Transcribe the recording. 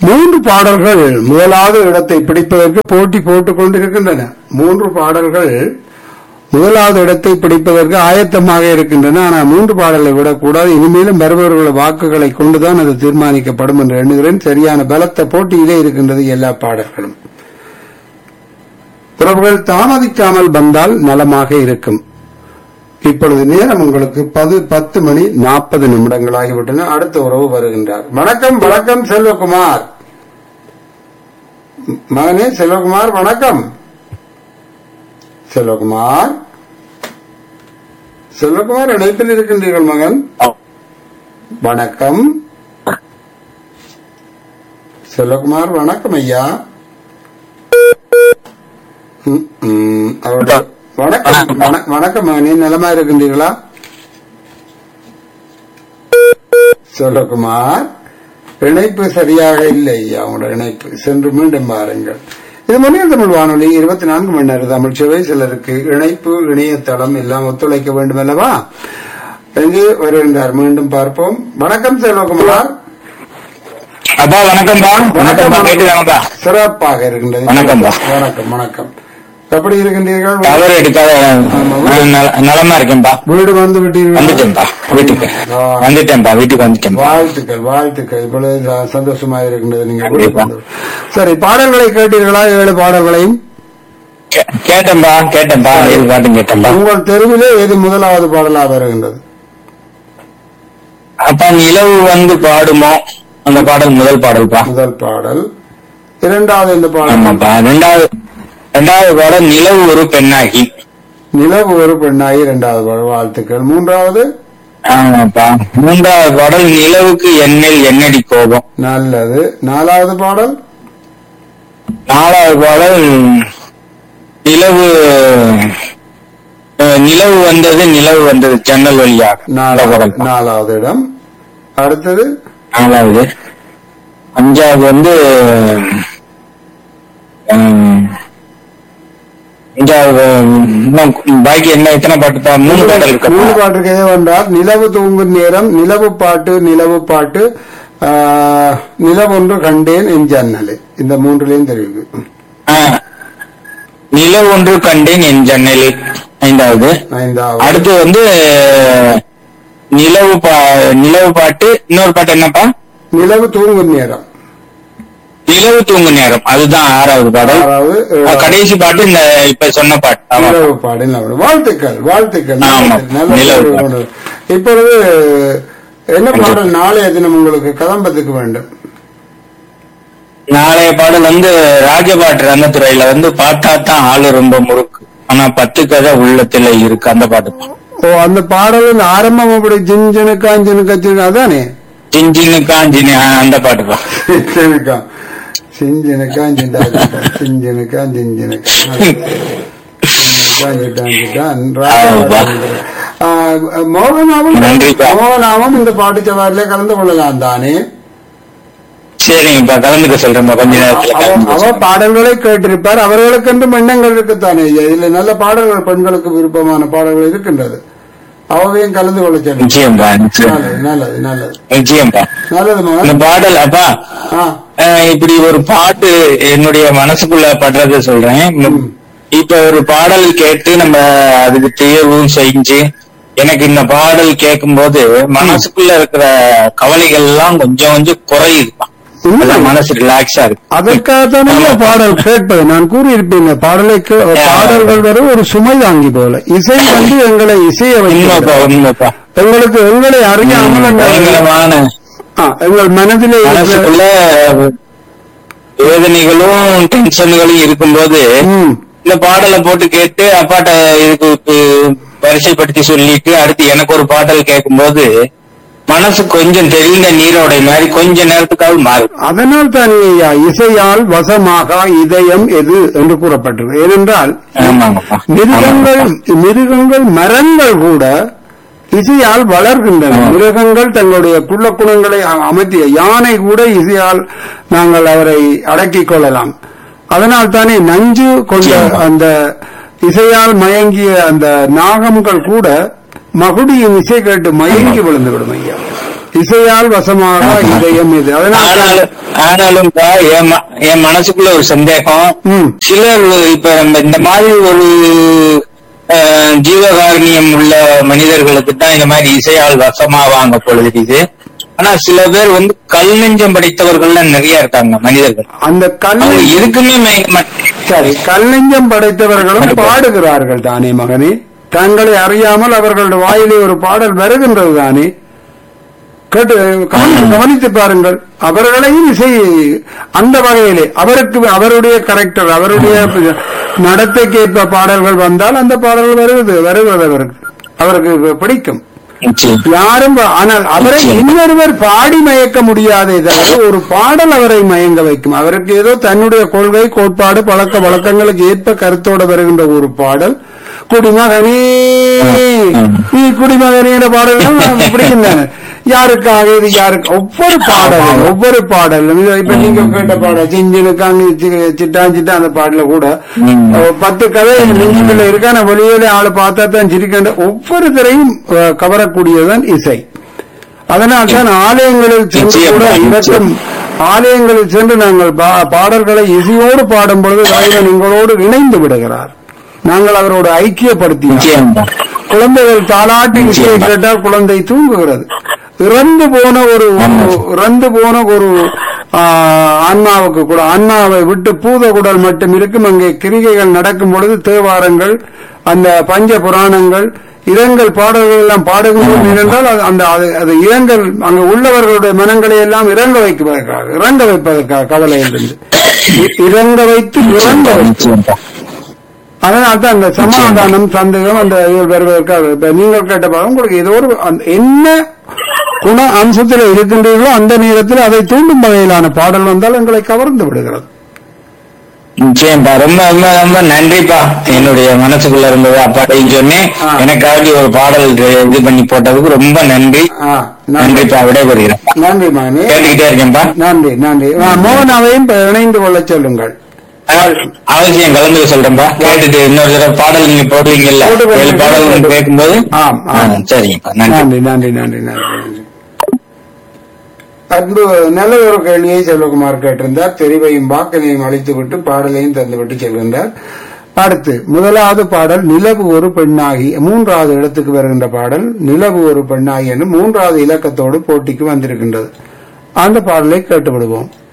மூன்று பாடல்கள் முதலாவது இடத்தை பிடிப்பதற்கு போட்டி போட்டுக் கொண்டிருக்கின்றன மூன்று பாடல்கள் முதலாவது இடத்தை பிடிப்பதற்கு ஆயத்தமாக இருக்கின்றன ஆனால் மூன்று பாடலை விடக்கூடாது இனிமேலும் வருபவர்கள் வாக்குகளை கொண்டுதான் அது தீர்மானிக்கப்படும் என்று எண்ணுகிறேன் சரியான பலத்த போட்டியிலே இருக்கின்றது எல்லா பாடல்களும் உறவுகள் தாமதிக்காமல் வந்தால் நலமாக இருக்கும் இப்பொழுது நேரம் உங்களுக்கு பது பத்து மணி நாற்பது நிமிடங்கள் ஆகிவிட்டன அடுத்த உறவு வருகின்றார் வணக்கம் வணக்கம் செல்வகுமார் ம- மகனே செல்வகுமார் வணக்கம் செல்வகுமார் செல்வகுமார் இணைப்பில் இருக்கின்றீர்கள் மகன் வணக்கம் செல்வகுமார் வணக்கம் ஐயா ம், ம், அவருடைய வணக்கம் வண- வணக்கம் மகனே நலமா இருக்கின்றீர்களா செல்வகுமார் இணைப்பு சரியாக இல்லை ஐயா உங்களோட இணைப்பு சென்று மீண்டும் பாருங்கள் இது மொழியல் தமிழ் வானொலி இருபத்தி நான்கு மணி நேர தமிழ் சுவை சிலருக்கு இணைப்பு இணையதளம் எல்லாம் ஒத்துழைக்க வேண்டும் அல்லவா எங்கு வருகின்றார் மீண்டும் பார்ப்போம் வணக்கம் செல்வகுமார் அப்பா வணக்கம்பா வணக்கம்பா கேட்டுதாங்கப்பா சிறப்பாக இருக்கின்றது வணக்கம்ப்பா. வணக்கம் வணக்கம் எப்படி இருக்கின்றீர்கள் டவர் எடுக்காத நான் நல- நலமா இருக்கேன்பா வீடு வந்து விட்டீர்கள் வந்துட்டேன்பா வீட்டுக்கு வந்துட்டேன்பா வீட்டுக்கு வந்துட்டேன்பா வாழ்த்துக்கள் வாழ்த்துக்கள் இவ்வளவு ச- சந்தோஷமா இருக்கின்றது நீங்க கண்டிப்பா. வீட்டுக்கு வந்து. சரி பாடல்களை கேட்டீர்களா ஏழு பாடல்களையும் கே- கேட்டேன்பா கேட்டேன்பா இது பாட்டும் கேட்டேன்பா உங்கள் தெருவிலே எது முதலாவது பாடலா வருகின்றது அப்பா நிலவு வந்து பாடுமோ அந்த பாடல் முதல் பாடல்பா முதல் பாடல் இரண்டாவது இந்த பாடல் ஆமாப்பா ரெண்டாவது ரெண்டாவது பாடல் நிலவு ஒரு பெண்ணாகி நிலவு ஒரு பெண்ணாகி இரண்டாவது பாடல் வாழ்த்துக்கள் மூன்றாவது ஆமாப்பா மூன்றாவது பாடல் நிலவுக்கு எண்ணெயில் எண்ணடி கோபம் நல்லது நாலாவது பாடல் நாலாவது பாடல் நிலவு அஹ், நிலவு வந்தது நிலவு வந்தது ஜன்னல் வழியாக இந்த நாலாவது பாடல் நாலாவது இடம் அடுத்தது நாலாவது அஞ்சாவது வந்து உம், அஞ்சாவது இன்னும் பாக்கி என்ன எத்தனை பாட்டு தான் மூணு பாடல் மூணு இருக்கு பாட்டுக்கு எது வந்தால் நிலவு தூங்கும் நேரம் நிலவு பாட்டு நிலவு பாட்டு ஆ, நிலவொன்று கண்டேன் என் ஜன்னலே இந்த மூன்றுலையும் தெரியுது நிலவு ஒன்று கண்டேன் என் ஜன்னலில் ஐந்தாவது ஐந்தாவது அடுத்து வந்து நிலவு பா நிலவு பாட்டு இன்னொரு பாட்டு என்னப்பா நிலவு தூங்கும் நேரம் நிலவு தூங்கு நேரம் அதுதான் ஆறாவது பாடல் ஆறாவது அஹ், ஏழாவது. கடைசி பாட்டு இந்த இப்ப சொன்ன பாட்டு ஆமா நிலவு பாடு நிலவு. வாழ்த்துக்கள் வாழ்த்துக்கள் ஆமா. நல்ல நிலவு ஒரு பாடு. உணர்வு. இப்பொழுது என்ன பாடல் நாளைய தினம் உங்களுக்கு கதம்பத்துக்கு வேண்டும் நாளைய பாடல் வந்து ராஜபாட்டு ரங்கத்துறையில வந்து பார்த்தா தான் ஆளு ரொம்ப முறுக்கு ஆனா பத்து கதை உள்ளத்துல இருக்கு அந்த பாட்டு ஓ அந்த பாடலின் ஆரம்பம் அப்படி ஜிஞ்சனுக்கா ஜினுக்கா அதானே சிஞ்சினுக்கா ஜினி அந்த பாட்டுப்பா சிஞ்சனுக்கா சிஞ்சனுக்கா ஜிண்டா சிஞ்சனுக்கா ஜிஞ்சனுக்கா மோகனாவும் நன்றிப்பா. மோகனாவும் இந்த பாட்டு சவாரிலே கலந்து கொள்ளலாம் தானே சரிங்கப்பா கலந்துக்க சொல்றேன்ப்பா கொஞ்ச நேரத்துல அவ- கலந்துக்க அவ சொல்றேன். பாடல்களை கேட்டிருப்பார் அவர்களுக்கென்றும் எண்ணங்கள் இருக்குத்தானே இதுல நல்ல பாடல்கள் பெண்களுக்கு விருப்பமான பாடல்கள் இருக்கின்றது அவையும் கலந்து கொள்ள சொல்லுங்க நிச்சயம்ப்பா நிச்சயம் நல்லது நல்லது நல்லது நிச்சயம்ப்பா நல்லது இந்த மகன் பாடல் அப்பா ஆ, அஹ், இப்படி ஒரு பாட்டு என்னுடைய மனசுக்குள்ள படுறத சொல்றேன் இப்ப ஒரு பாடல் கேட்டு நம்ம அதுக்கு தேர்வும் செஞ்சு எனக்கு இந்த பாடல் கேட்கும்போது மனசுக்குள்ள இருக்கிற கவலைகள் எல்லாம் கொஞ்சம் கொஞ்சம் குறையுதுப்பா உண்மை. அதான் மனசு ரிலாக்ஸா இருக்கு அதற்காகத்தானே இந்த பாடல் கேட்பது நான் கூறியிருப்பேன் பாடலை கே- பாடல்கள் வர ஒரு சுமை தாங்கி போல இசை வந்து எங்களை இசைய உண்மைப்பா வைக்கிறது உண்மைப்பா எங்களுக்கு எங்களை அறியாமல் அந்த- பயங்கரமான ஆ, எங்கள் மனதிலே இருக்கிற- மனசுக்குள்ள வேதனைகளும் டென்ஷன்களும் இருக்கும்போது ம், இந்த பாடலை போட்டு கேட்டு அப்பாட்ட இதுக்கு ப- வரிசைப்படுத்தி சொல்லிட்டு அடுத்து எனக்கு ஒரு பாடல் கேட்கும்போது மனசு கொஞ்சம் தெளிந்த நீரோடை மாதிரி கொஞ்ச நேரத்துக்காவது மாறும் அதனால் தானே ஐயா இசையால் வசமாக இதயம் எது என்று கூறப்பட்டது ஏனென்றால் ஆமாங்கப்பா மிருகங்கள் மிருகங்கள் மரங்கள் கூட இசையால் வளர்கின்றன மிருகங்கள் தங்களுடைய குள்ள குணங்களை அ- அமைத்திய யானை கூட இசையால் நாங்கள் அவரை அடக்கிக் கொள்ளலாம் அதனால் தானே நஞ்சு கொண்ட ஆமா. அந்த இசையால் மயங்கிய அந்த நாகங்கள் கூட மகுடியின் இசை கேட்டு மயங்கி விழுந்து விடும் ஐயா இசையால் வசமாக இதயம் இது அதனால் ஆனாலும் ஆனாலும் பா, என் ம- என் மனசுக்குள்ள ஒரு சந்தேகம் ம். சிலர் இப்ப நம்ம இந்த மாதிரி ஒரு அஹ், ஜீவகாருண்யம் உள்ள மனிதர்களுக்கு தான் இந்த மாதிரி இசையால் வசமாவாங்க பொழுது இது ஆனா சில பேர் வந்து கல் நெஞ்சம் படைத்தவர்கள்ல நிறைய இருக்காங்க மனிதர்கள் அந்த கல் அவங்க எதுக்குமே மயங்க மாட்டாங்க. சரி கல்லெஞ்சம் படைத்தவர்களும் பாடுகிறார்கள் தானே மகனே தங்களை அறியாமல் அவர்களுடைய வாயிலே ஒரு பாடல் வருகின்றது தானே கேட்டு கவனி- கவனித்து பாருங்கள் அவர்களையும் இசை அந்த வகையிலே அவருக்கு அவருடைய கரெக்டர் அவருடைய நடத்தைக்கு ஏற்ப பாடல்கள் வந்தால் அந்த பாடல்கள் வருவது வருவது அவருக்கு அவருக்கு பிடிக்கும் நிச்சயம். யாரும் பா- ஆனால் அவரை இன்னொருவர் பாடி மயக்க முடியாதே தவிர ஒரு பாடல் அவரை மயங்க வைக்கும் அவருக்கு ஏதோ தன்னுடைய கொள்கை கோட்பாடு பழக்க வழக்கங்களுக்கு ஏற்ப கருத்தோட வருகின்ற ஒரு பாடல் குடிமகனே நீ குடிமகனே என்ற பாடல்கள் பிடிக்கின்றன யாருக்காக இது யாருக்கு ஒவ்வொரு பாடலும் ஒவ்வொரு பாடலும் இது இப்ப நீங்க கேட்ட பாடல் சிஞ்சினுக்காங்க சிட்டா சிட்டா அந்த பாடல கூட ம். அஹ் பத்து கதை நெஞ்சுக்குள்ள இருக்கா நான் வெளியில ஆளை பார்த்தா தான் சிரிக்கின்ற ஒவ்வொருத்தரையும் அஹ், கவரக்கூடியதுதான் இசை அதனால் தான் ஆலயங்களில் சென்று கூட நிச்சயம், இறக்கும் ஆலயங்களில் சென்று நாங்கள் பா- பாடல்களை இசையோடு பாடும் பொழுது இறைவன் எங்களோடு இணைந்து விடுகிறார் நாங்கள் அவரோடு ஐக்கியப்படுத்தினோம் நிச்சயம் தான். குழந்தைகள் தாலாட்டி இசையை நிச்சயமா. கேட்டால் குழந்தை தூங்குகிறது இறந்து போன ஒரு இறந்து போன ஒரு ஆ, ஆன்மாவுக்கு கூட ஆன்மாவை விட்டு பூத குடல் மட்டும் இருக்கும் அங்கே கிரிகைகள் நடக்கும் பொழுது தேவாரங்கள் அந்த பஞ்ச புராணங்கள் இரங்கல் பாடல்கள் எல்லாம் பாடுகின்றோம் ஏனென்றால் அது- அந்த அது- அது இரங்கல் அங்கு உள்ளவர்களுடைய மனங்களை எல்லாம் இறங்க வைப்பதற்காக இறங்க வைப்பதற்காக கவலையிலிருந்து இ- இறங்க வைத்து இறங்க வைத்து நிச்சயம் தான். அதனால தான் அந்த சமாதானம் சந்தேகம் அந்த இது வருவதற்காக இப்ப நீங்கள் கேட்ட பாடம் உங்களுக்கு ஏதோ ஒரு அந்த என்ன குண அம்சத்தில் இருக்கின்றீர்களோ அந்த நேரத்தில் அதை தூண்டும் வகையிலான பாடல் வந்தால் எங்களை கவர்ந்து விடுகிறது நிச்சயம்ப்பா ரொம்ப ரொம்ப ரொம்ப நன்றிப்பா என்னுடைய மனசுக்குள்ள இருந்தது அப்பாட்டையும் சொன்னேன் ஆ. எனக்காக ஒரு பாடல் இது பண்ணி போட்டதுக்கு ரொம்ப நன்றி ஆ, நன்றி நன்றிப்பா விடைபெறுகிறேன் நன்றி மகனே கேட்டுக்கிட்டே இருக்கேன்ப்பா நன்றி நன்றி ஆ, மோகனாவையும் இப்ப இணைந்து கொள்ள சொல்லுங்கள் அவசியம் கலந்து சொல்றேன்ப்பா கேட்டுட்டு இன்னொரு தடவை பாடல் நீங்க போடுவீங்கல்ல போட்டு ஏழு பாடல் ஒன்று கேட்கும்போது ஆம், ஆ, ஆம். சரிங்கப்பா நன்றி நன்றி நன்றி நன்றி நன்றி நன்றி அன்பு நல்ல ஒரு கேள்வியை செல்வகுமார் கேட்டிருந்தார் தெரிவையும் வாக்கினையும் அழித்துவிட்டு பாடலையும் தந்துவிட்டு செல்கின்றார் அடுத்து முதலாவது பாடல் நிலவு ஒரு பெண்ணாகி மூன்றாவது இடத்துக்கு வருகின்ற பாடல் நிலவு ஒரு பெண்ணாகி என்று மூன்றாவது இலக்கத்தோடு போட்டிக்கு வந்திருக்கின்றது அந்த பாடலை கேட்டு விடுவோம்